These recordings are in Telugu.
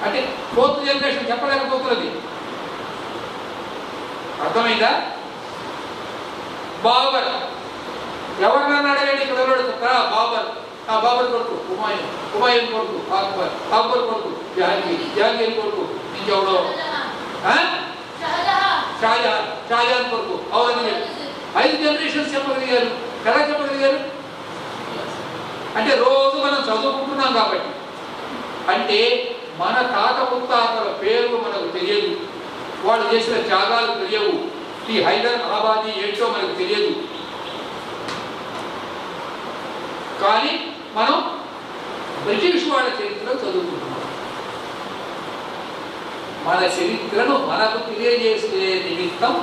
అంటే ఫోర్త్ జనరేషన్ చెప్పలేకపోతున్నది అర్థమైందా బాబర్ ఎవరినన్నా అడగండి ఇక్కడ ఉన్నాడు చెప్తారా బాబర్ ఆ బాబర్ కొడుకు హుమాయూన్ హుమాయూన్ కొడుకు అక్బర్ అక్బర్ కొడుకు జహాంగీర్ జహాంగీర్ కొడుకు ఇంకెవడో ఆ? షాజహాన్ షాజహాన్ కొడుకు ఔరంగజేబ్ ఐదు జనరేషన్స్ చెప్పగలిగారు ఎలా చెప్పగలిగారు అంటే రోజు మనం చదువుకుంటున్నాం కాబట్టి అంటే మన తాత ముత్తాతల పేర్లు మనకు తెలియదు వాళ్ళు చేసిన త్యాగాలు తెలియవు ఈ హైదరాబాదీ ఏంటో మనకు తెలియదు కానీ మనం బ్రిటిష్ వాళ్ళ చరిత్ర చదువుకుంటున్నాం మన చరిత్రను మనకు తెలియజేసే నిమిత్తం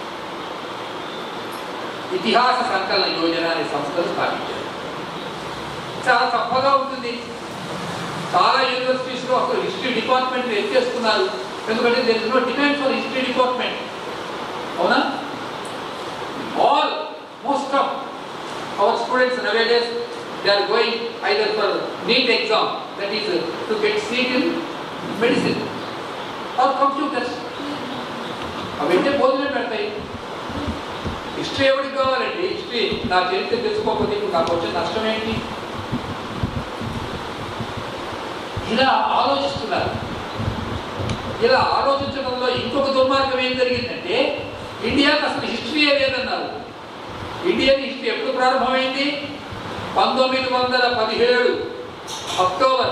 ఇతిహాస సంకలన యోజన అనే సంస్థను స్థాపించారు చాలా తప్పగా ఉంటుంది చాలా యూనివర్సిటీస్ లో అసలు హిస్టరీ డిపార్ట్మెంట్ ఎత్తేస్తున్నారు ఎందుకంటే there is no demand for history department అవునా almost of our students nowadays they are going either for NEET exam that is to get seat in medicine or computers అవైతే భోజనం పెడతాయి హిస్టరీ ఎవరికి కావాలండి హిస్టరీ నా చరిత్ర తెలుసుకోకపోతే ఇప్పుడు నాకు వచ్చే నష్టం ఏంటి ఇలా ఆలోచిస్తున్నారు ఇలా ఆలోచించడంలో ఇంకొక దుర్మార్గం ఏం జరిగిందంటే ఇండియాకి అసలు హిస్టరీయే లేదన్నారు ఇండియన్ హిస్టరీ ఎప్పుడు ప్రారంభమైంది పంతొమ్మిది వందల పదిహేడు అక్టోబర్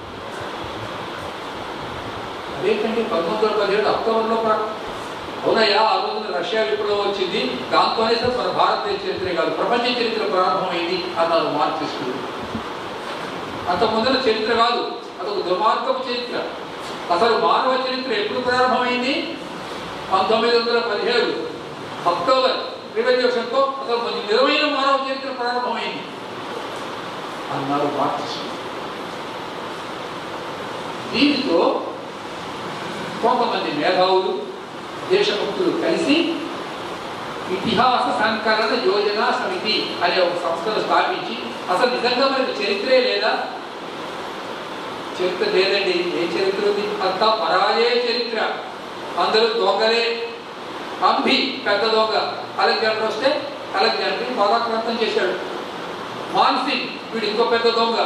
అదేంటండి పంతొమ్మిది వందల పదిహేడు అక్టోబర్లో ప్రా- అవునయ్యా ఆ రోజున రష్యా విప్లవం వచ్చింది దాంతోనే సార్ మన భారతదేశ చరిత్ర కాదు ప్రపంచ చరిత్ర ప్రారంభమైంది అన్నారు మార్క్సిస్టులు అంత ముందర చరిత్ర కాదు అదొక దుర్మార్గపు చరిత్ర అసలు మానవ చరిత్ర ఎప్పుడు ప్రారంభమైంది పంతొమ్మిది వందల పదిహేడు అక్టోబర్ రివల్యూషన్తో అసలు కొంచెం నిజమైన మానవ చరిత్ర ప్రారంభమైంది అన్నారు మార్క్సిస్టులు దీనితో కొంతమంది మేధావులు దేశభక్తులు కలిసి ఇతిహాస సంకలన యోజన సమితి అనే ఒక సంస్థను స్థాపించి అసలు నిజంగా మనకి చరిత్రే లేదా చరిత్ర లేదండి ఏ చరిత్ర ఉంది అంతా పరాజయ చరిత్ర అందరూ దొంగలే అంబి పెద్ద దొంగ అలెగ్జాండర్ వస్తే అలెగ్జాండర్ పాదాక్రాంతం చేశాడు మాన్సింగ్ వీడు ఇంకో పెద్ద దొంగ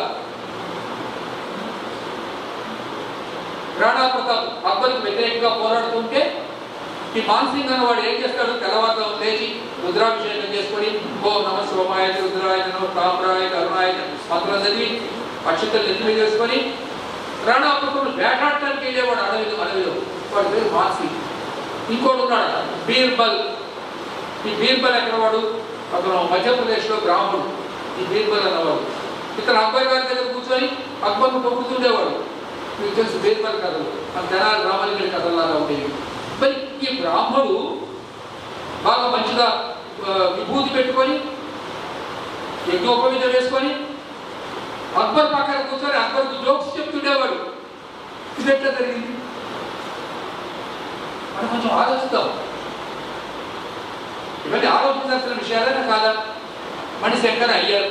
రాణా ప్రతాప్ అక్బర్కి వ్యతిరేకంగా పోరాడుతుంటే ఈ మాన్సింగ్ అన్న వాడు ఏం చేస్తాడు తెల్లవారుతో లేచి రుద్రాభిషేకం చేసుకొని ఓ నమ సోమాయ రుద్రాయ నమ తామ్రాయ కరుణాయ మంత్రం చదివి అక్షతలు నెత్తి మీద వేసుకొని రాణా ప్రతాప్ వేటాడటానికి వెళ్ళేవాడు అడవిలో అడవిలో వాడి పేరు మాన్సింగ్ ఇంకోటి ఉన్నాడు బీర్బల్ ఈ బీర్బల్ ఎక్కడ వాడు అతను మధ్యప్రదేశ్లో బ్రాహ్మణుడు ఈ బీర్బల్ అన్నవాడు ఇతను అక్బర్ గారి దగ్గర కూర్చొని అక్బర్ను పొక్కుతుండేవాడు మీకు తెలుసు బీర్బల్ కథలు ఆ తెనాలి రామలింగడి కథల్లాగా ఉండేవి మరి ఈ బ్రాహ్మడు బాగా మంచిగా ఆ, విభూతి పెట్టుకొని యజ్ఞోపవీతం వేసుకొని అక్బర్ పక్కన కూర్చొని అక్బర్కు జోక్స్ చెప్తుండేవాడు ఇది ఎట్లా జరిగింది మనం కొంచెం ఆలోచిద్దాం ఇవన్నీ ఆలోచించాల్సిన విషయాలేనా కాదా మణిశంకర్ అయ్యారు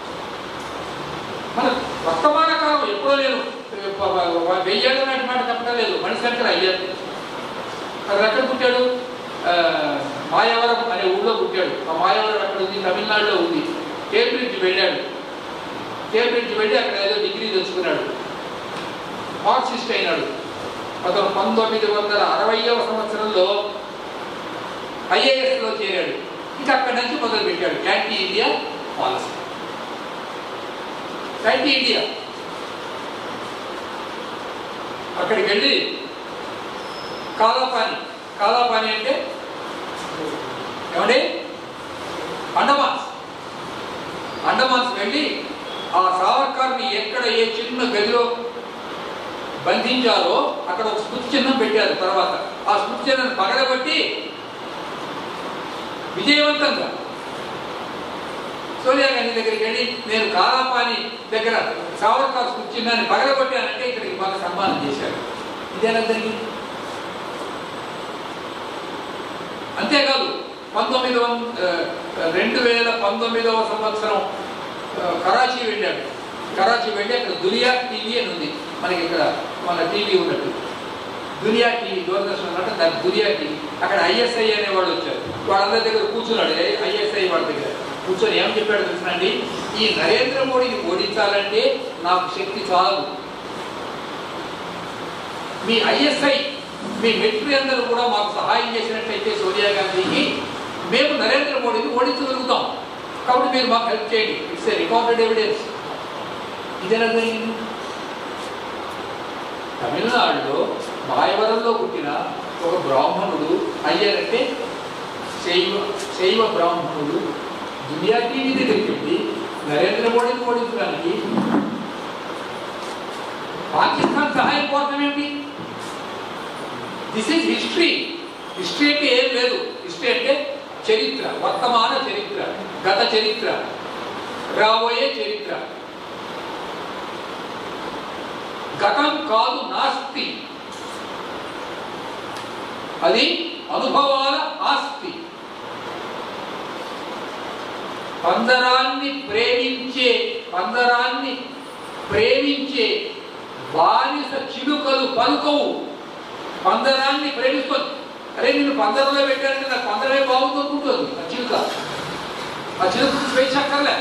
మన వర్తమాన కాలం ఎప్పుడో నేను వెయ్యేళ్ళ నాటి మాట చెప్పడం లేదు మణిశంకర్ అయ్యారు అతను ఎక్కడ పుట్టాడు ఆ, మాయవరం అనే ఊళ్ళో పుట్టాడు ఆ మాయవరం ఎక్కడ ఉంది తమిళనాడులో ఉంది కేంబ్రిడ్జ్ వెళ్ళాడు కేంబ్రిడ్జ్ వెళ్ళి అక్కడ ఏదో డిగ్రీ తెచ్చుకున్నాడు మార్క్సిస్ట్ అయినాడు అతను పంతొమ్మిది వందల అరవైవ సంవత్సరంలో ఐఏఎస్ లో చేరాడు ఇంకా అక్కడి నుంచి మొదలు పెట్టాడు anti India policy anti India అక్కడికి వెళ్ళి కాలాపాని కాలాపాని అంటే ఏమండి అండమాన్స్ అండమాన్స్ వెళ్ళి ఆ సావర్కర్ని ఎక్కడ ఏ చిన్న గదిలో బంధించారో అక్కడ ఒక స్మృతి చిహ్నం పెట్టారు తర్వాత ఆ స్మృతి చిహ్నాన్ని పగలబట్టి విజయవంతంగా సోనియా గాంధీ దగ్గరికి వెళ్ళి నేను కాలాపాని దగ్గర సావర్కర్ స్మృతి చిహ్నాన్ని పగలగొట్టానంటే ఇక్కడికి మాకు సన్మానం చేశాడు ఇదేనా జరిగింది అంతేకాదు పంతొమ్మిది వంద రెండు వేల పంతొమ్మిదవ సంవత్సరం ఆ, కరాచీ వెళ్ళాడు కరాచీ వెళ్ళి అక్కడ దునియా టీవీ అని ఉంది మనకి ఇక్కడ మన టీవీ ఉన్నట్టు దునియా టీవీ దూరదర్శన్ ఉన్నట్టు దాని దునియా టీవీ అక్కడ ఐఎస్ఐ అనేవాడు వచ్చారు వాళ్ళందరి దగ్గర కూర్చున్నాడు ఐఎస్ఐ వాళ్ళ దగ్గర కూర్చొని ఏం చెప్పాడు తెలుసునండి ఈ నరేంద్ర మోడీని ఓడించాలంటే నాకు శక్తి చాలు మీ ఐఎస్ఐ మీ మిలిటరీ అందరూ కూడా మాకు సహాయం చేసినట్లయితే సోనియా గాంధీకి మేము నరేంద్ర మోడీని ఓడించగలుగుతాం కాబట్టి మీరు మాకు హెల్ప్ చేయండి ఇట్స్ ఏ రికార్డెడ్ ఎవిడెన్స్ ఇదేనా జరిగింది తమిళనాడులో మాయవరంలో పుట్టిన ఒక బ్రాహ్మణుడు అయ్యారంటే శైవ శైవ బ్రాహ్మణుడు దునియా టీవీ దగ్గరికి వెళ్ళి నరేంద్ర మోడీని ఓడించడానికి పాకిస్తాన్ సహాయం కోరటం ఏమిటి దిస్ ఈజ్ హిస్టరీ హిస్టరీ అంటే ఏం లేదు హిస్టరీ అంటే చరిత్ర వర్తమాన చరిత్ర గత చరిత్ర రాబోయే చరిత్ర గతం కాదు నాస్తి అది అనుభవాల ఆస్తి పందరాన్ని ప్రేమించే పందరాన్ని ప్రేమించే బానిస చిలుకలు పలుకవు పందరాన్ని ప్రేమిస్తుంది అరే నేను పందరంలో పెట్టానంటే నాకు పందరమే బాగుందనుకుంటుంది ఆ చిలుక ఆ చిలుక స్వేచ్ఛ అక్కర్లే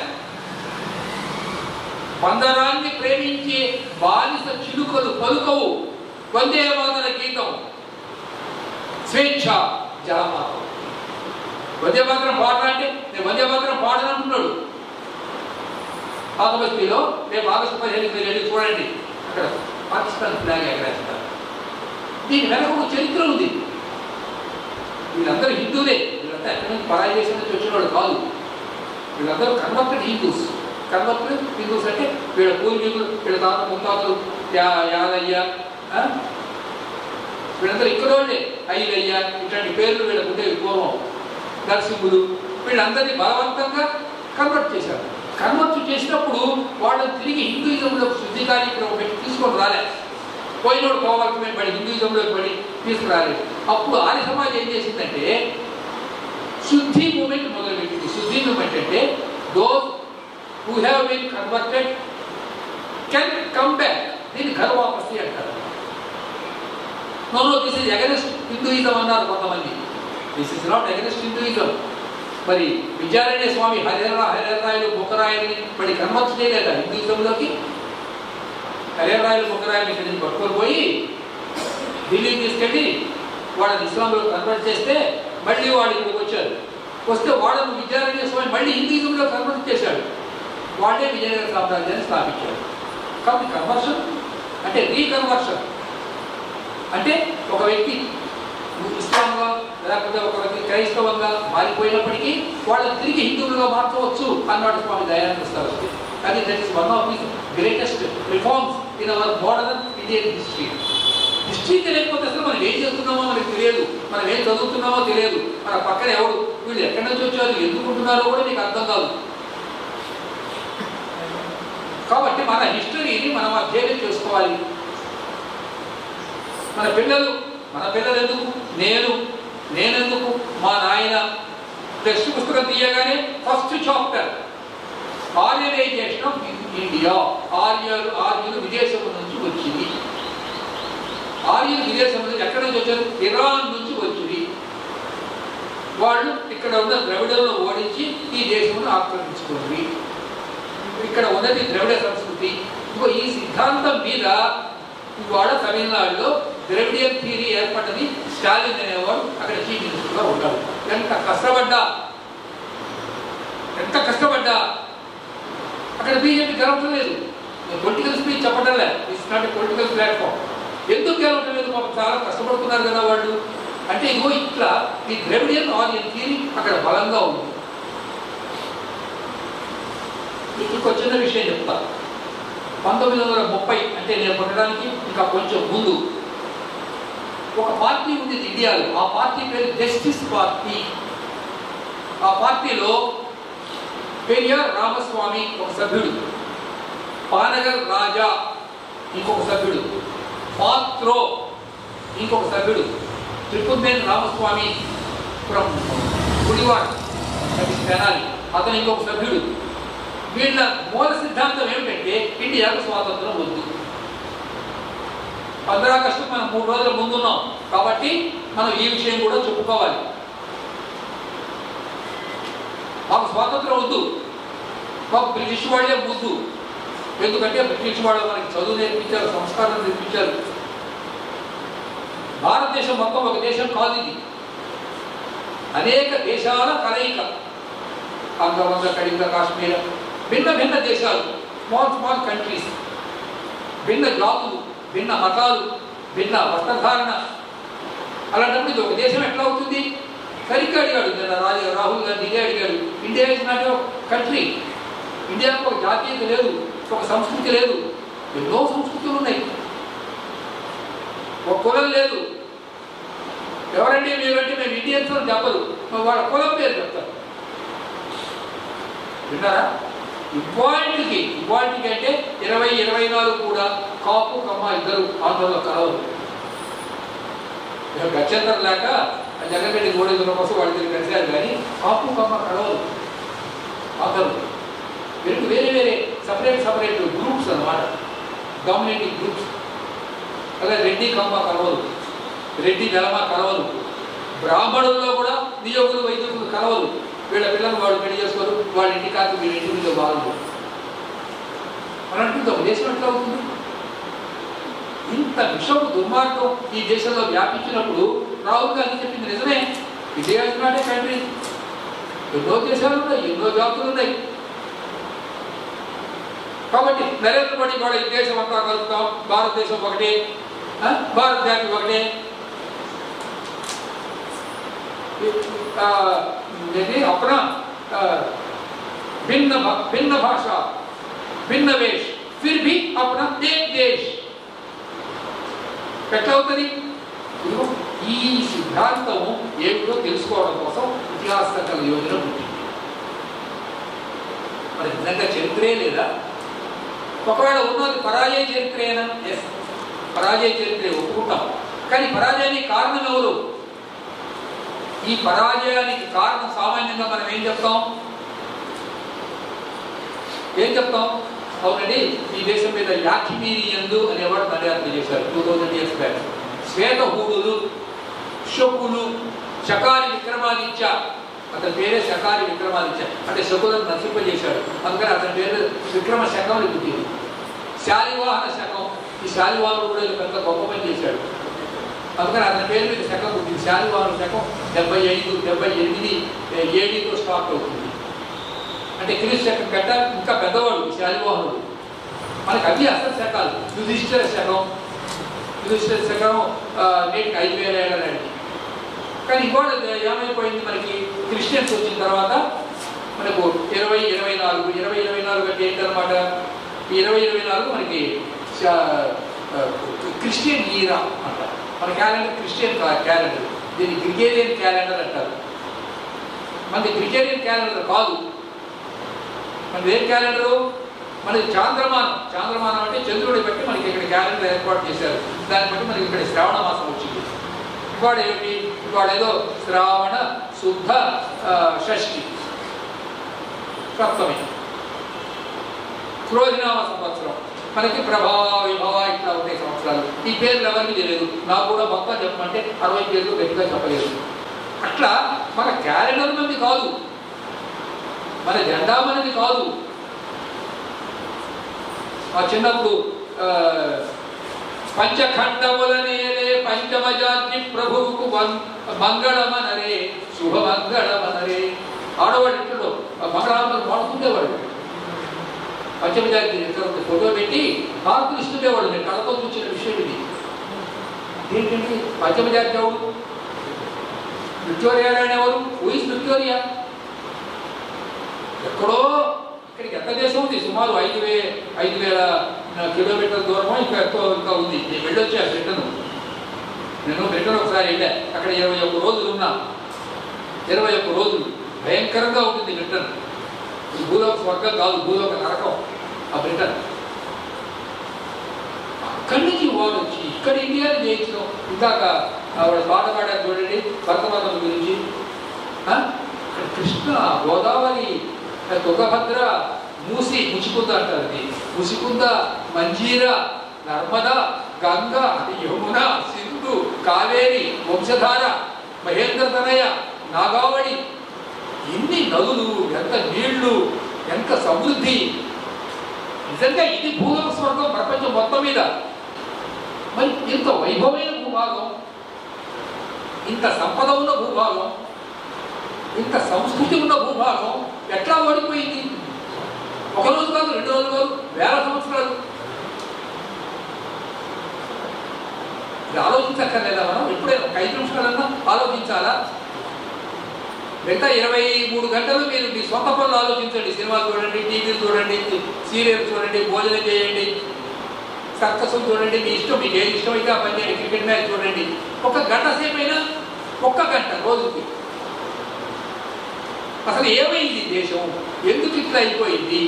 పందరాన్ని ప్రేమించే బానిస చిలుకలు పలుకవు వందే మాతర గీతం స్వేచ్ఛ జలమాతం వందే మాత్రం పాడరా అంటే నేను వందే మాత్రం పాడనంటున్నాడు పాతబస్తీలో రేపు ఆగస్టు పదిహేను మీరు వెళ్ళి చూడండి అక్కడ పాకిస్తాన్ ఫ్లాగ్ ఎగరేస్తారు దీని వెనక ఒక చరిత్ర ఉంది వీళ్ళందరూ హిందువులే వీళ్ళంతా ఎక్కడి నుంచి పరాయి దేశం నుంచి వచ్చిన వాళ్ళు కాదు వీళ్ళందరూ కన్వర్టెడ్ హిందూస్ కన్వర్టెడ్ హిందూస్ అంటే వీళ్ళ పూర్వీకులు వీళ్ళ తాత ముత్తాతలు యా యాదయ్య ఆ? వీళ్ళందరూ ఇక్కడ వాళ్ళే అయ్యయ్య ఇట్లాంటి పేర్లు వీళ్ళకు ఉండేవి పూర్వం నరసింహులు వీళ్ళందరినీ బలవంతంగా కన్వర్ట్ చేశారు కన్వర్ట్ చేసినప్పుడు వాళ్ళని తిరిగి హిందూయిజంలో శుద్ధి కార్యక్రమం పెట్టి తీసుకొని రాలే పోయినోడు పోవాల్సి మేము పడి హిందూయిజంలో పడి తీసుకురాలేదు అప్పుడు ఆర్య సమాజం ఏం చేసిందంటే శుద్ధి మూమెంట్ మొదలుపెట్టింది శుద్ధి మూమెంట్ అంటే those who have been converted can come back దీన్ని ఘర్ వాపసి అంటారు no no this is against Hinduism అన్నారు కొంతమంది this is not against Hinduism మరి విద్యారణ్య స్వామి హరిహర హరిహరాయలు బుక్కరాయని మరి కన్వర్ట్ చేయలేదా హిందూయిజంలోకి హరిహరాయలు బుక్కరాయలు ఇక్కడి నుంచి పట్టుకొని పోయి ఢిల్లీకి తీసుకెళ్ళి వాళ్ళని ఇస్లాంలో కన్వర్ట్ చేస్తే మళ్ళీ వాళ్ళు ఇక్కడికి వచ్చారు వస్తే వాళ్ళను విద్యారణ్య స్వామి మళ్ళీ హిందూయిజంలో కన్వర్ట్ చేశాడు వాళ్ళే విజయనగర సామ్రాజ్యాన్ని స్థాపించారు కాబట్టి కన్వర్షన్ అంటే రీకన్వర్షన్ అంటే ఒక వ్యక్తి ఇస్లాంగా లేకపోతే ఒక వ్యక్తి క్రైస్తవంగా మారిపోయినప్పటికీ వాళ్ళని తిరిగి హిందువులుగా మార్చవచ్చు అన్నాడు స్వామి దయానంద సరస్వతి అది that is one of the greatest reforms in our modern Indian history history తెలియకపోతే అసలు మనం ఏం చేస్తున్నామో మనకు తెలియదు మనం ఏం చదువుతున్నామో తెలియదు మన పక్కన ఎవడు వీళ్ళు ఎక్కడి నుంచి వచ్చారు ఎందుకుంటున్నారో కూడా నీకు అర్థం కాదు కాబట్టి మన హిస్టరీని మనం అధ్యయనం చేసుకోవాలి మన పిల్లలు మన పిల్లలు ఎందుకు నేను నేనెందుకు మా నాయన టెక్స్ట్ పుస్తకం తీయగానే first chapter Aryanization of India ఆర్యలు ఆర్యులు విదేశం నుంచి వచ్చింది ఆర్యులు విదేశం నుంచి ఎక్కడి నుంచి వచ్చారు ఇరాన్ నుంచి వచ్చింది వాళ్ళు ఇక్కడ ఉన్న ద్రవిడలను ఓడించి ఈ దేశంలో ఆక్రమించుకుంది ఇక్కడ ఉన్నది ద్రవిడ సంస్కృతి ఇంకో ఈ సిద్ధాంతం మీద ఇవాళ తమిళనాడులో ద్రవిడియన్ థియరీ ఏర్పడ్డది స్టాలిన్ అనేవాడు అక్కడ చీఫ్ మినిస్టర్గా ఉంటాడు ఎంత కష్టపడ్డా ఎంత కష్టపడ్డా అక్కడ బీజేపీ గెలవటం లేదు పొలిటికల్ స్పీచ్ చెప్పడం లేదు ఇట్స్ నాట్ పొలిటికల్ ప్లాట్ఫామ్ ఎందుకు గెలవటం లేదు పాపం చాలా కష్టపడుతున్నారు కదా వాళ్ళు అంటే ఇగో ఇట్లా ఈ ద్రవిడియన్ ఆరియన్ థియరీ అక్కడ బలంగా ఉంది ఇంకో చిన్న విషయం చెప్తా పంతొమ్మిది వందల ముప్పై అంటే నేను పుట్టడానికి ఇంకా కొంచెం ముందు ఒక పార్టీ ఉంది ఇండియాలో ఆ పార్టీ పేరు జస్టిస్ పార్టీ ఆ పార్టీలో పెరియార్ రామస్వామి ఒక సభ్యుడు పానగర్ రాజా ఇంకొక సభ్యుడు పాత్రో ఇంకొక సభ్యుడు త్రిపుందేన్ రామస్వామి ఫ్రమ్ గుడివాడ్ అది తెనాలి అతను ఇంకొక సభ్యుడు వీళ్ళ మూల సిద్ధాంతం ఏమిటంటే ఇండియాకు స్వాతంత్రం వద్దు పంద్రా ఆగస్టు మనం మూడు రోజుల ముందున్నాం కాబట్టి మనం ఈ విషయం కూడా చెప్పుకోవాలి మాకు స్వాతంత్రం వద్దు మాకు బ్రిటిష్ వాళ్ళే ముద్దు ఎందుకంటే బ్రిటిష్ వాళ్ళు మనకి చదువు నేర్పించారు సంస్కారం నేర్పించారు భారతదేశం మొత్తం ఒక దేశం కాదు ఇది అనేక దేశాల కలయిక అంగవంగ కళింగ కాశ్మీర భిన్న భిన్న దేశాలు స్మాల్ స్మాల్ కంట్రీస్ భిన్న జాతులు భిన్న మతాలు భిన్న వస్త్రధారణ అలాంటప్పుడు ఇది ఒక దేశం ఎట్లా అవుతుంది సరిగ్గా అడిగాడు నిన్న రాజు రాహుల్ గాంధీ ఇదే అడిగాడు ఇండియా ఇస్ నాట్ కంట్రీ ఇండియాకు ఒక జాతీయత లేదు ఒక సంస్కృతి లేదు ఎన్నో సంస్కృతులు ఉన్నాయి ఒక కులం లేదు ఎవరండి మీరంటే మేము ఇండియన్స్ అని చెప్పరు మరి వాళ్ళ కులం పేరు చెప్తారు విన్నారా ఇవాటికి ఇవాటికి అంటే ఇరవై ఇరవై నాలుగు కూడా కాపు కమ్మ ఇద్దరు ఆంధ్రలో కలవరు గచ్చంతరం లేక జగన్రెడ్డి గోడెదుల కోసం వాళ్ళు తిరిగి కలిశారు కానీ కాపు కమ్మ కలవరు ఆంధ్రలో రెండు వేరే వేరే సపరేట్ సపరేట్ గ్రూప్స్ అన్నమాట డామినేటింగ్ గ్రూప్స్ అలా రెడ్డి కమ్మ కలవదు రెడ్డి వెలమ కలవదు బ్రాహ్మణుల్లో కూడా నియోగులు వైద్యులు కలవదు వీళ్ళ పిల్లలు వాళ్ళు పెళ్లి చేసుకోరు వాళ్ళ ఇంటి కాదు వీళ్ళ ఇంటి మీద బాగు అని అంటుంది ఒక దేశం ఎట్లా అవుతుంది ఇంత విషపు దుర్మార్గం ఈ దేశంలో వ్యాపించినప్పుడు రాహుల్ గాంధీ చెప్పింది నిజమే India is not a country ఎన్నో దేశాలు ఉన్నాయి ఎన్నో జాతులు ఉన్నాయి కాబట్టి నరేంద్ర మోడీ కూడా ఈ దేశం అంతా కలుపుతాం భారతదేశం ఒకటే ఆ? భారత జాతి ఒకటే ఆ, ఇది అప్నా ఆ, భిన్న భా- భిన్న భాష భిన్న వేష్ ఫిర్ భీ అప్నా ఏక్ దేశ్ ఎట్లా అవుతుంది ఇదిగో ఈ సిద్ధాంతం ఏమిటో తెలుసుకోవడం కోసం ఇతిహాసకల యోజన పుట్టింది మరి నిజంగా చరిత్రే లేదా ఒకవేళ ఉన్నది పరాజయ చరిత్రేనా ఎస్ పరాజయ చరిత్రే ఒప్పుకుంటాం కానీ పరాజయానికి కారణం ఎవరు ఈ పరాజయానికి కారణం సామాన్యంగా మనం ఏం చెప్తాం ఏం చెప్తాం అవునండి ఈ దేశం మీద యాకిమీరియందు అనేవాడు దండయాత్ర చేశారు టూ థౌజండ్ ఇయర్స్ బ్యాక్ శ్వేతహూడులు శకులు శకారి విక్రమాదిత్య అతని పేరే శకారి విక్రమాదిత్య అంటే శకులను నశింపజేశాడు అందుకని అతని పేరు విక్రమ శకం అని పుట్టింది శాలివాహన శకం ఈ శాలివాహనుడు కూడా ఇది పెద్ద గొప్ప పని చేశాడు అందుకని అతని పేరు మీద శకం పుట్టింది శాలివాహన శకం డెబ్బై ఐదు డెబ్బై ఎనిమిది ఏడితో స్టార్ట్ అవుతుంది అంటే క్రీస్తు శకం కంటే ఇంకా పెద్దవాడు ఈ శాలివాహనుడు మనకి అవి అసలు శకాలు యుధిష్ఠిర శకం యుధిష్ఠిర శకం ఆ, నేటికి ఐదు వేల ఏళ్ళ నాటికి కానీ ఇవాళ ఏమైపోయింది మనకి క్రిస్టియన్స్ వచ్చిన తర్వాత మనకు ఇరవై ఇరవై నాలుగు ఇరవై ఇరవై నాలుగు అంటే ఏంటన్నమాట ఈ ఇరవై ఇరవై నాలుగు మనకి శా- ఆ, క్రిస్టియన్ ఈరా అంటారు మన క్యాలెండర్ క్రిస్టియన్ కా- క్యాలెండర్ దీన్ని గ్రిగేరియన్ క్యాలెండర్ అంటారు మనది గ్రిగేరియన్ క్యాలెండర్ కాదు మనది ఏం క్యాలెండరు మనది చాంద్రమానం చాంద్రమానం అంటే చంద్రుడి బట్టి మనకి ఇక్కడ క్యాలెండర్ ఏర్పాటు చేశారు దాన్ని బట్టి మనకి ఇక్కడ శ్రావణ మాసం వచ్చింది ఇవాళ ఏమిటి ఇవాళ ఏదో శ్రావణ శుద్ధ ఆ, షష్ఠి సప్తమి క్రోధినామ సంవత్సరం మనకి ప్రభావ విభవ ఇట్లా ఉంటాయి సంవత్సరాలు ఈ పేర్లు ఎవరికి తెలియదు నాకు కూడా మొత్తం చెప్పమంటే అరవై పేర్లు గట్టిగా చెప్పలేదు అట్లా మన క్యాలెండర్ మంది కాదు మన జెండా మనది కాదు మా చిన్నప్పుడు ఆ, పంచఖండములనేలే పంచమజాతి ప్రభువుకు వం- మంగళమనరే శుభమంగళమనరే ఆడవాడు ఇంట్లో మంగళామని పాడుతుండేవాడు పంచమజాతి చక్రవర్తి ఫోటో పెట్టి మార్కులు ఇస్తుండేవాడు నేను కళ్ళతో చూసిన విషయం ఇది ఏంటంటే పంచమజాతి ఎవడు విక్టోరియా రాణి ఎవరు ఊయిస్ విక్టోరియా ఎక్కడో ఇక్కడికి ఎంత దేశం ఉంది సుమారు ఐదు వే ఐదు వేల కిలోమీటర్ల దూరమో ఇంకా ఎక్కువ ఇంకా ఉంది నేను వెళ్ళొచ్చా బ్రిటన్ నేను బ్రిటన్ ఒకసారి వెళ్ళా అక్కడ ఇరవై ఒక్క రోజులు ఉన్నా ఇరవై ఒక్క రోజులు భయంకరంగా ఉంటుంది బ్రిటన్ ఈ భూలోక స్వర్గం కాదు భూలోక నరకం ఆ బ్రిటన్ అక్కడి నుంచి వాడు వచ్చి ఇక్కడ ఇండియాని జయించడం ఇందాక ఆవిడ పాట పాడారు చూడండి భరతమాతం గురించి ఆ? ఇక్కడ కృష్ణ గోదావరి ఆ, తుంగభద్ర మూసి ముచికుంద అంటారు ఇది ముసికుంద మంజీర నర్మద గంగ యమున సింధు కావేరి వంశధార మహేంద్ర తనయ నాగావళి ఎన్ని నదులు ఎంత నీళ్లు ఎంత సమృద్ధి నిజంగా ఇది భూలోక స్వర్గం ప్రపంచం మొత్తం మీద మరి ఇంత వైభవమైన భూభాగం ఇంత సంపద ఉన్న భూభాగం ఇంత సంస్కృతి ఉన్న భూభాగం ఎట్లా ఓడిపోయింది ఒక రోజు కాదు రెండు రోజులు కాదు వేల సంవత్సరాలు ఇది ఆలోచించక్కర్లేదా మనం ఎప్పుడైనా ఒక ఐదు నిమిషాలన్నా ఆలోచించాలా మిగతా ఇరవై మూడు గంటలు మీరు మీ సొంత పనులు ఆలోచించండి సినిమాలు చూడండి టీవీలు చూడండి సీరియల్ చూడండి భోజనం చేయండి సర్కస్ చూడండి మీ ఇష్టం మీకు ఏది ఇష్టం అయితే ఆ పని చేయండి క్రికెట్ మ్యాచ్ చూడండి ఒక గంట సేపు అయినా ఒక్క గంట రోజుకి అసలు ఏమైంది దేశం ఎందుకు ఇట్లా అయిపోయింది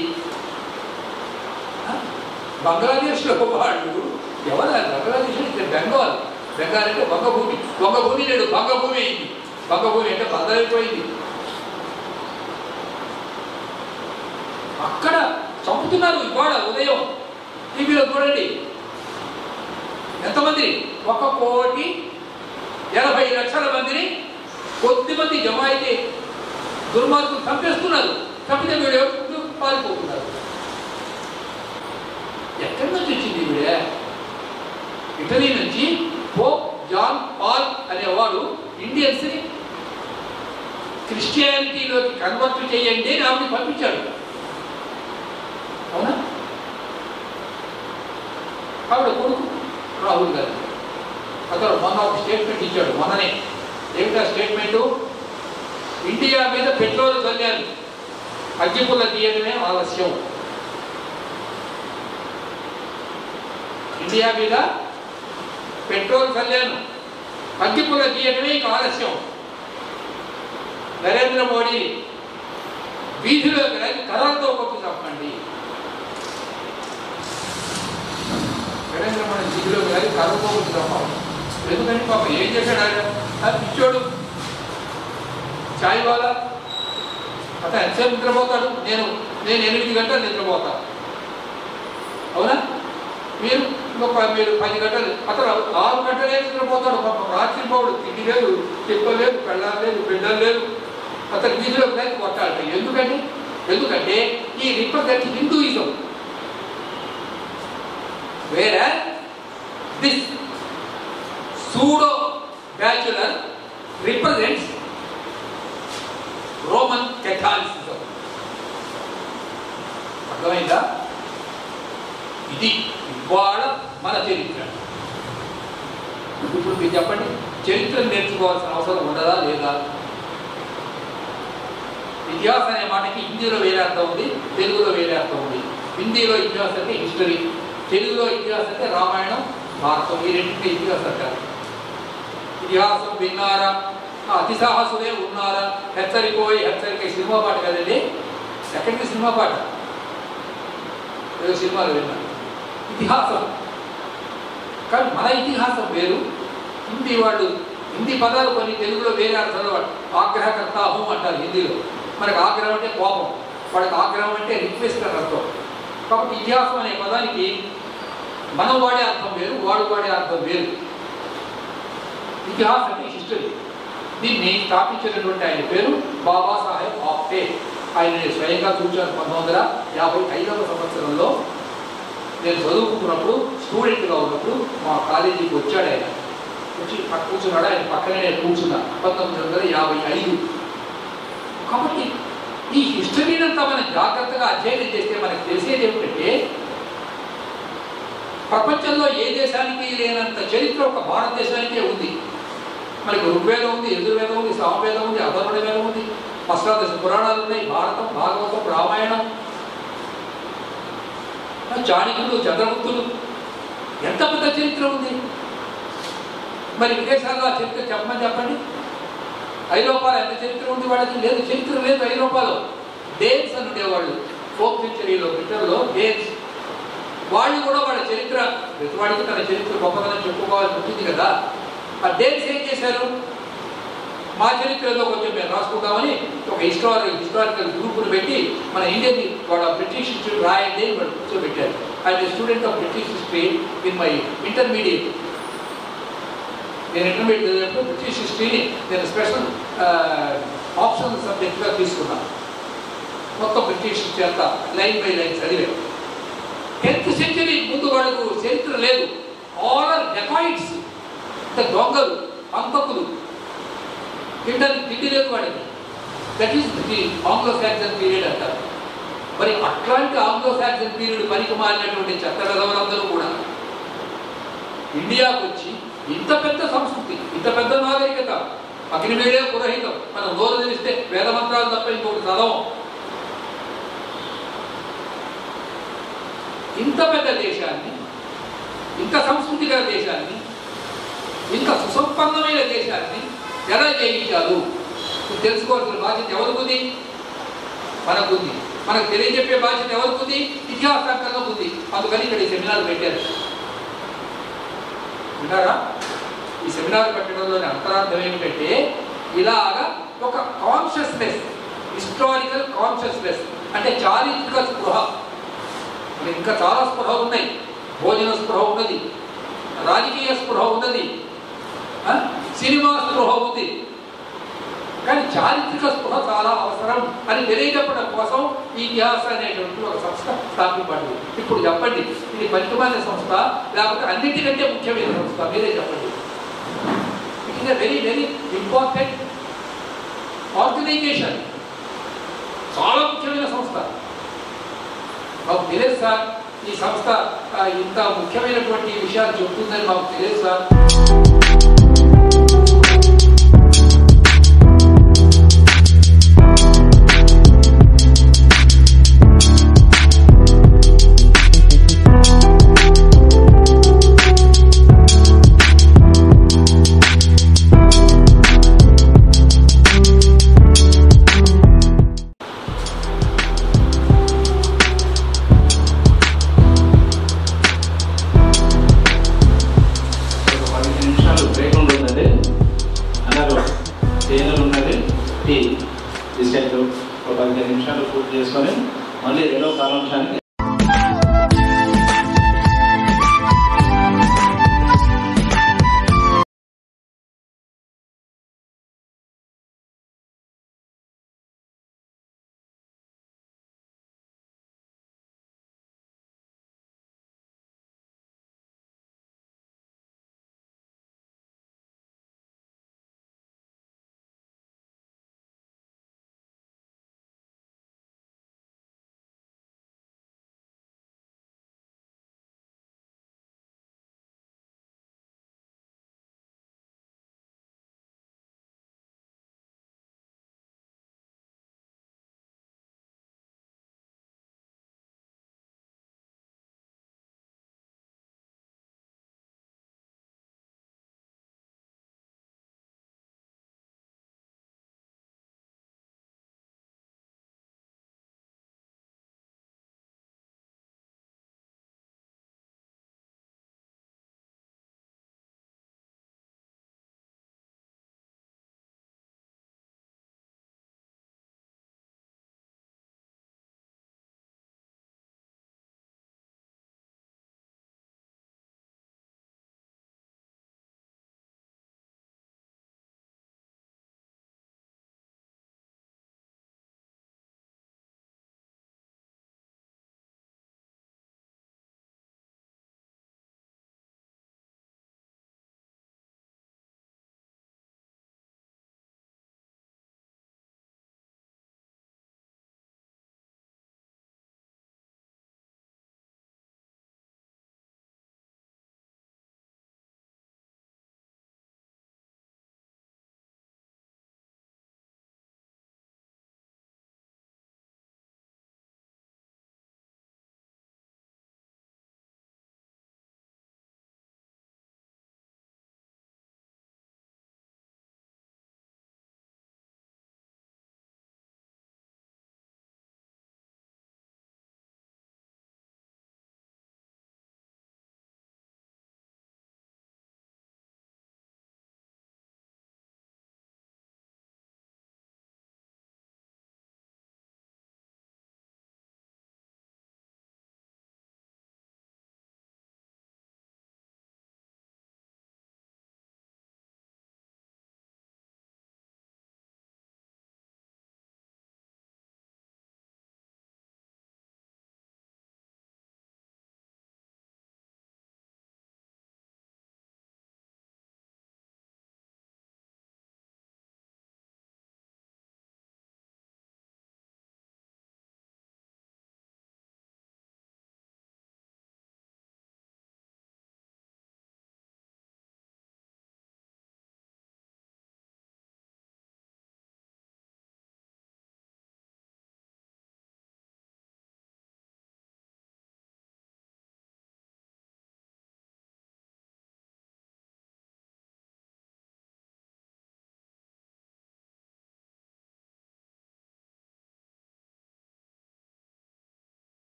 ఆ? బంగ్లాదేశ్లో వాళ్ళు ఎవరు బంగ్లాదేశ్ ఇక్కడ బెంగాల్ బెంగాల్ అంటే వంగభూమి వంగభూమి నేడు బంగభూమి అయింది బంగభూమి అంటే బందరైపోయింది అక్కడ చంపుతున్నారు ఇవాళ ఉదయం టీవీలో చూడండి ఎంతమంది ఒక కోటి ఎనభై లక్షల మందిని కొద్ది మంది జమ అయితే దుర్మార్గులు చంపేస్తున్నారు చంపితే వీడు ఎవరు పారిపోతున్నారు ఎక్కడి నుంచి వచ్చింది వీడే ఇటలీ నుంచి పోప్ జాన్ పాల్ అనేవాడు ఇండియన్స్ ని క్రిస్టియానిటీలోకి కన్వర్ట్ చేయండి అని ఆవిడ పంపించాడు అవునా ఆవిడ కొడుకు రాహుల్ గాంధీ అతను మొన్న ఒక స్టేట్మెంట్ ఇచ్చాడు మొన్ననే ఏమిటా స్టేట్మెంటు ఇండియా మీద పెట్రోల్ చల్లారు అగ్గిపుల్ల తీయడమే ఆలస్యం ఇండియా మీద పెట్రోల్ చల్లాను అగ్గిపుల్ల తీయడమే ఇక ఆలస్యం నరేంద్ర మోడీ వీధిలో కర్రలతో కొట్టి చెప్పండి నరేంద్ర మోడీ వీధిలో కానీ కర్రతో కొట్టి చెప్పాలి ఎందుకంటే పాప ఏం చేశాడు ఆయన అది పిచ్చోడు చాయ్ వాళ్ళ అతను ఎంతసేపు నిద్రపోతాడు నేను నేను ఎనిమిది గంటలు నిద్రపోతా అవునా మీరు ఇంకొక మీరు పది గంటలు అతను ఆరు గంటలే నిద్రపోతాడు పాప రాత్రి పోవడు తిండి లేదు తిప్పలేదు పెళ్ళాలి లేదు బిడ్డలు లేదు అతను వీధిలో కలిసి కొట్టాలి ఎందుకంటే ఎందుకంటే ఈ రిప్రజెంట్ హిందూయిజం వేరే this pseudo bachelor represents Roman Catholicism అర్థమైందా ఇది ఇవాళ మన చరిత్ర ఇప్పుడు మీరు చెప్పండి చరిత్ర నేర్చుకోవాల్సిన అవసరం ఉండదా లేదా ఇతిహాస్ అనే మాటకి హిందీలో వేరే అర్థం ఉంది తెలుగులో వేరే అర్థం ఉంది హిందీలో ఇతిహాస్ అంటే హిస్టరీ తెలుగులో ఇతిహాస్ అంటే రామాయణం భారతం ఈ రెండింటి ఇతిహాస్ అంటారు ఇతిహాసం విన్నారా ఆ అతి సాహసులే ఉన్నారా హెచ్చరిపోయి హెచ్చరిక ఈ సినిమా పాట కదండి ఎక్కడికి సినిమా పాట ఏదో సినిమాలో విన్నాను ఇతిహాసం కానీ మన ఇతిహాసం వేరు హిందీ వాళ్ళు హిందీ పదాలు కొన్ని తెలుగులో వేరే అర్థంలో వాడు ఆగ్రహకర్త హోం అంటారు హిందీలో మనకు ఆగ్రహం అంటే కోపం వాడికి ఆగ్రహం అంటే రిక్వెస్ట్ అని అర్థం కాబట్టి ఇతిహాసం అనే పదానికి మనం వాడే అర్థం వేరు వాడు వాడే అర్థం వేరు ఇతిహాస్ అంటే హిస్టరీ దీన్ని స్థాపించినటువంటి ఆయన పేరు బాబాసాహెబ్ ఆప్టే ఆయన నేను స్వయంగా చూశాను పంతొమ్మిది వందల యాభై ఐదవ సంవత్సరంలో నేను చదువుకున్నప్పుడు స్టూడెంట్గా ఉన్నప్పుడు మా కాలేజీకి వచ్చాడు ఆయన వచ్చి పక్క కూర్చున్నాడు ఆయన పక్కనే నేను కూర్చున్నా పంతొమ్మిది వందల యాభై ఐదు కాబట్టి ఈ హిస్టరీని అంతా మనం జాగ్రత్తగా అధ్యయనం చేస్తే మనకు తెలిసేది ఏమిటంటే ప్రపంచంలో ఏ దేశానికి లేనంత చరిత్ర ఒక భారతదేశానికే ఉంది మనకి ఋగ్వేదం ఉంది యజుర్వేదం ఉంది సామవేదం ఉంది అధర్వణ వేదం ఉంది అష్టాదశ పురాణాలు ఉన్నాయి భారతం భాగవతం రామాయణం చాణికులు చంద్రగుప్తులు ఎంత పెద్ద చరిత్ర ఉంది మరి విదేశాల్లో ఆ చరిత్ర చెప్పమని చెప్పండి ఐరోపాలో ఎంత చరిత్ర ఉంది వాళ్ళకి లేదు చరిత్ర లేదు ఐరోపాలో డేన్స్ అని ఉండేవాళ్ళు ఫోర్త్ సెంచరీలో బ్రిటన్లో డేన్స్ వాళ్ళు కూడా వాళ్ళ చరిత్ర ప్రతివాడికి తన చరిత్ర గొప్పతనం చెప్పుకోవాల్సి ఉంటుంది కదా ఆ డేన్స్ ఏం చేశారు మా చరిత్రలో కొంచెం మేము రాసుకుంటామని ఒక హిస్టారికల్ హిస్టారికల్ గ్రూపును పెట్టి మన ఇండియన్ వాళ్ళ బ్రిటిష్ రాయండి అని వాళ్ళు కూర్చోబెట్టారు I student of British history in my intermediate నేను ఇంటర్మీడియట్ చదివినప్పుడు బ్రిటిష్ హిస్టరీని నేను స్పెషల్ ఆప్షన్ సబ్జెక్ట్గా తీసుకున్నాను మొత్తం బ్రిటిష్ చేత లైన్ బై లైన్ చదివాను టెన్త్ సెంచరీ ముందు వాళ్ళకు చరిత్ర లేదు ఆల్ ఆర్ డెకాయిడ్స్ అంటే దొంగలు అంతకులు తిండానికి తిండి లేదు వాడికి that is the Anglo Saxon period అంటారు మరి అట్లాంటి ఆంగ్లో సాక్సన్ పీరియడ్ పనికి మారినటువంటి చట్టరథములందరూ కూడా ఇండియాకు వచ్చి ఇంత పెద్ద సంస్కృతి ఇంత పెద్ద నాగరికత అగ్నివేడే పురోహితం మనం నోరు తెలిస్తే వేద మంత్రాలు తప్ప ఇంకొకటి చదవం ఇంత పెద్ద దేశాన్ని ఇంత సంస్కృతిగా దేశాన్ని ఇంత సుసంపన్నమైన దేశాన్ని ఎలా జయించారు ఇది తెలుసుకోవాల్సిన బాధ్యత ఎవరికి మనకుంది మనకు తెలియజెప్పే బాధ్యత ఎవరికి ఉంది ఇతిహాసాంకంగా ఉంది అందుకని ఇక్కడ ఈ సెమినార్ పెట్టారు విన్నారా ఈ సెమినార్ పెట్టడంలోని అంతరార్థం ఏమిటంటే ఇలాగా ఒక కాన్షియస్నెస్ హిస్టారికల్ కాన్షియస్నెస్ అంటే చారిత్రక స్పృహ అంటే ఇంకా చాలా స్పృహ ఉన్నాయి భోజన స్పృహ ఉన్నది రాజకీయ స్పృహ ఉన్నది ఆ? సినిమా స్పృహ ఉంది కానీ చారిత్రక స్పృహ చాలా అవసరం అని తెలియజెప్పడం కోసం ఈ ఇతిహాస అనేటువంటి ఒక సంస్థ స్థాపించబడింది ఇప్పుడు చెప్పండి ఇది పనికిమాలిన సంస్థ లేకపోతే అన్నిటికంటే ముఖ్యమైన సంస్థ మీరే చెప్పండి it is very very important organization చాలా ముఖ్యమైన సంస్థ మాకు తెలియదు సార్ ఈ సంస్థ ఆ, ఇంత ముఖ్యమైనటువంటి విషయాలు చెప్తుందని మాకు తెలియదు సార్ ఒక పదిహేను నిమిషాలు బ్రేక్ ఉంటుందండి అన్నారు తేనెలు ఉన్నది టీ బిస్కెట్లు ఒక పదిహేను నిమిషాలు పూర్తి చేసుకొని మళ్ళీ రెండో కాలాంశానికి